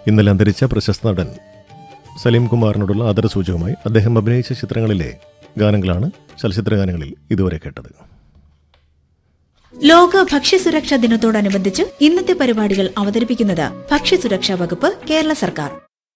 ഇന്നലെ അന്തരിച്ച പ്രശസ്ത നടൻ സലീം കുമാറിനോടുള്ള ആദരസൂചകമായി അദ്ദേഹം അഭിനയിച്ച ചിത്രങ്ങളിലെ ഗാനങ്ങളാണ് ചലച്ചിത്ര ഗാനങ്ങളിൽ ഇതുവരെ കേട്ടത് ലോക ഭക്ഷ്യസുരക്ഷാ ദിനത്തോടനുബന്ധിച്ച് ഇന്നത്തെ പരിപാടികൾ അവതരിപ്പിക്കുന്നത് ഭക്ഷ്യസുരക്ഷാ വകുപ്പ് കേരള സർക്കാർ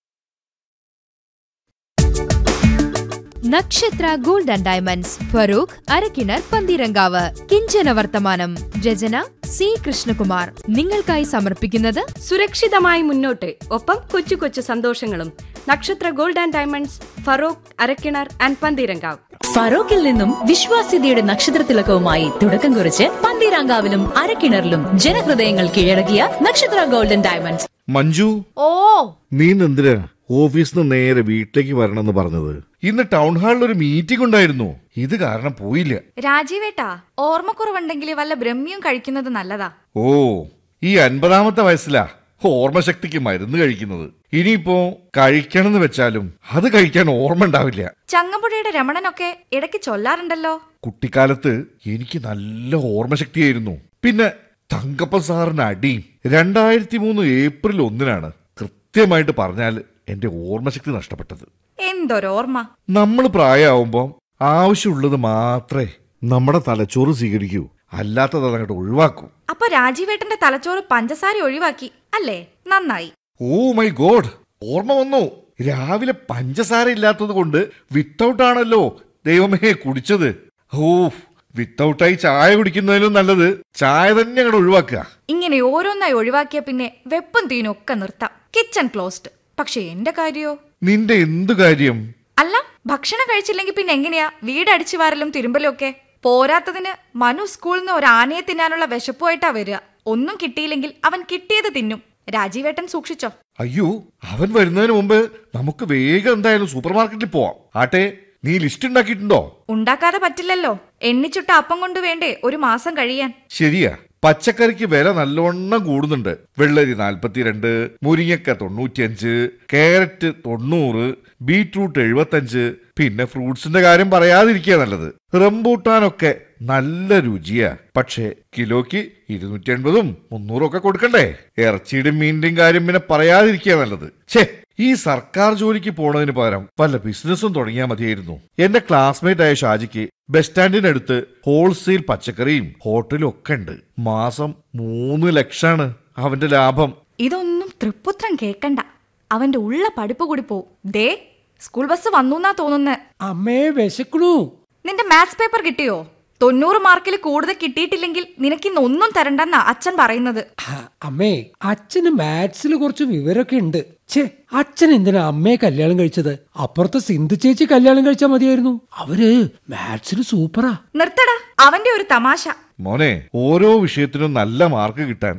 Nakshatra gold and diamonds Feroke Arakkinar Pantheerankavu Kinchana Varthamanam രചന സി കൃഷ്ണകുമാർ നിങ്ങൾക്കായി സമർപ്പിക്കുന്നത് സുരക്ഷിതമായി മുന്നോട്ട് ഒപ്പം കൊച്ചു കൊച്ചു സന്തോഷങ്ങളും Nakshatra gold and diamonds Feroke Arakkinar and Pantheerankavu ഫറോക്കിൽ നിന്നും വിശ്വാസ്യതയുടെ നക്ഷത്രത്തിലക്കവുമായി തുടക്കം കുറിച്ച് പന്തീരാങ്കാവിലും അരക്കിണറിലും ജനഹൃദയങ്ങൾ കീഴടക്കിയ നക്ഷത്ര ഗോൾഡൻ ഡയമണ്ട്സ് മഞ്ജു ഓ നീ എന്തിനാ ഓഫീസിൽ നിന്ന് നേരെ വീട്ടിലേക്ക് വരണമെന്ന് പറഞ്ഞത് ഇന്ന് ടൗൺ ഹാളിൽ ഒരു മീറ്റിംഗ് ഉണ്ടായിരുന്നു ഇത് കാരണം പോയില്ല രാജീവേട്ടാ ഓർമ്മക്കുറവുണ്ടെങ്കിൽ വല്ല ബ്രഹ്മിയും കഴിക്കുന്നത് നല്ലതാ ഓ ഈ അൻപതാമത്തെ വയസ്സിലാ ഓർമ്മശക്തിക്ക് മരുന്ന് കഴിക്കുന്നത് ഇനിയിപ്പോ കഴിക്കണമെന്ന് വെച്ചാലും അത് കഴിക്കാൻ ഓർമ്മ ഉണ്ടാവില്ല ചങ്ങമ്പുഴയുടെ രമണനൊക്കെ ഇടയ്ക്ക് ചൊല്ലാറുണ്ടല്ലോ കുട്ടിക്കാലത്ത് എനിക്ക് നല്ല ഓർമ്മശക്തിയായിരുന്നു പിന്നെ തങ്കപ്പ സാറിന് അടിയും രണ്ടായിരത്തി മൂന്ന് ഏപ്രിൽ ഒന്നിനാണ് കൃത്യമായിട്ട് പറഞ്ഞാൽ എന്റെ ഓർമ്മശക്തി നഷ്ടപ്പെട്ടത് എന്തൊരോർമ്മ നമ്മൾ പ്രായമാവുമ്പോൾ ആവശ്യമുള്ളത് മാത്രമേ നമ്മുടെ തലച്ചോറ് സ്വീകരിക്കൂ അല്ലാത്തത് അതങ്ങോട്ട് ഒഴിവാക്കൂ അപ്പൊ രാജീവേട്ടന്റെ തലച്ചോറ് പഞ്ചസാര ഒഴിവാക്കി അല്ലേ നന്നായി ഓ മൈ ഗോഡ് ഓർമ്മ വന്നു രാവിലെ പഞ്ചസാര ഇല്ലാത്തത് കൊണ്ട് വിത്തൗട്ട് ആണല്ലോ ദൈവമേ കുടിച്ചത് ഓ വിത്തൗട്ടായി ചായ കുടിക്കുന്നതിലും നല്ലത് ചായ തന്നെ അങ്ങോട്ട് ഒഴിവാക്കുക ഇങ്ങനെ ഓരോന്നായി ഒഴിവാക്കിയ പിന്നെ വെപ്പും തീനും ഒക്കെ നിർത്താം കിച്ചൺ ക്ലോസ്ഡ് പക്ഷെ എന്റെ കാര്യോ നിന്റെ എന്തു കാര്യം അല്ല ഭക്ഷണം കഴിച്ചില്ലെങ്കിൽ പിന്നെ എങ്ങനെയാ വീട് അടിച്ചു വാരലും തിരുമ്പലും ഒക്കെ പോരാത്തതിന് മനു സ്കൂളിൽ നിന്ന് ഒരു ആനയെ തിന്നാനുള്ള വിശപ്പുമായിട്ടാ വരിക ഒന്നും കിട്ടിയില്ലെങ്കിൽ അവൻ കിട്ടിയത് തിന്നും രാജീവേട്ടൻ സൂക്ഷിച്ചോ അയ്യോ അവൻ വരുന്നതിന് മുമ്പ് നമുക്ക് വേഗം എന്തായാലും സൂപ്പർ മാർക്കറ്റിൽ പോവാം ആട്ടെ നീ ലിസ്റ്റ് ഉണ്ടാക്കിയിട്ടുണ്ടോ ഉണ്ടാക്കാതെ പറ്റില്ലല്ലോ എണ്ണിച്ചുട്ട അപ്പം കൊണ്ട് വേണ്ടേ ഒരു മാസം കഴിയാൻ ശരിയാ പച്ചക്കറിക്ക് വില നല്ലവണ്ണം കൂടുന്നുണ്ട് വെള്ളരി നാൽപ്പത്തിരണ്ട് മുരിങ്ങക്ക തൊണ്ണൂറ്റിയഞ്ച് ക്യാരറ്റ് തൊണ്ണൂറ് ബീട്രൂട്ട് എഴുപത്തഞ്ച് പിന്നെ ഫ്രൂട്ട്സിന്റെ കാര്യം പറയാതിരിക്കുക നല്ലത് റംബൂട്ടാനൊക്കെ നല്ല രുചിയാ പക്ഷേ കിലോയ്ക്ക് ഇരുന്നൂറ്റി എൺപതും മുന്നൂറും ഒക്കെ കൊടുക്കണ്ടേ ഇറച്ചിയുടെയും മീനിന്റെയും കാര്യം പിന്നെ പറയാതിരിക്കുക നല്ലത് ഛേ ഈ സർക്കാർ ജോലിക്ക് പോണതിന് പകരം വല്ല ബിസിനസ്സും തുടങ്ങിയാൽ മതിയായിരുന്നു എന്റെ ക്ലാസ്മേറ്റ് ആയ ഷാജിക്ക് ബസ് സ്റ്റാൻഡിനടുത്ത് ഹോൾസെയിൽ പച്ചക്കറിയും ഹോട്ടലും ഒക്കെ ഉണ്ട് മാസം മൂന്ന് ലക്ഷാണ് അവന്റെ ലാഭം ഇതൊന്നും തൃപ്പുത്രം കേക്കണ്ട അവന്റെ ഉള്ള പഠിപ്പ് കൂടി പോവും ദേ സ്കൂൾ ബസ് വന്നുന്നാ തോന്നുന്നെ അമ്മേ വിശക്കണു നിന്റെ മാത്സ് പേപ്പർ കിട്ടിയോ തൊണ്ണൂറ് മാർക്കിൽ കൂടുതൽ കിട്ടിയിട്ടില്ലെങ്കിൽ നിനക്കിന്ന് ഒന്നും തരണ്ടെന്നാ അച്ഛൻ പറയുന്നത് ആ, അമ്മേ അച്ഛന് മാത്സിൽ കുറച്ച് വിവരമൊക്കെ ഉണ്ട് ഛേ അച്ഛൻ എന്തിനാ അമ്മയെ കല്യാണം കഴിച്ചത് അപ്പുറത്തെ സിന്ധു ചേച്ചി കല്യാണം കഴിച്ചാൽ മതിയായിരുന്നു അവര് മാത്സിൽ സൂപ്പറാ നിർത്തടാ അവന്റെ ഒരു തമാശ മോനെ ഓരോ വിഷയത്തിനും നല്ല മാർക്ക് കിട്ടാൻ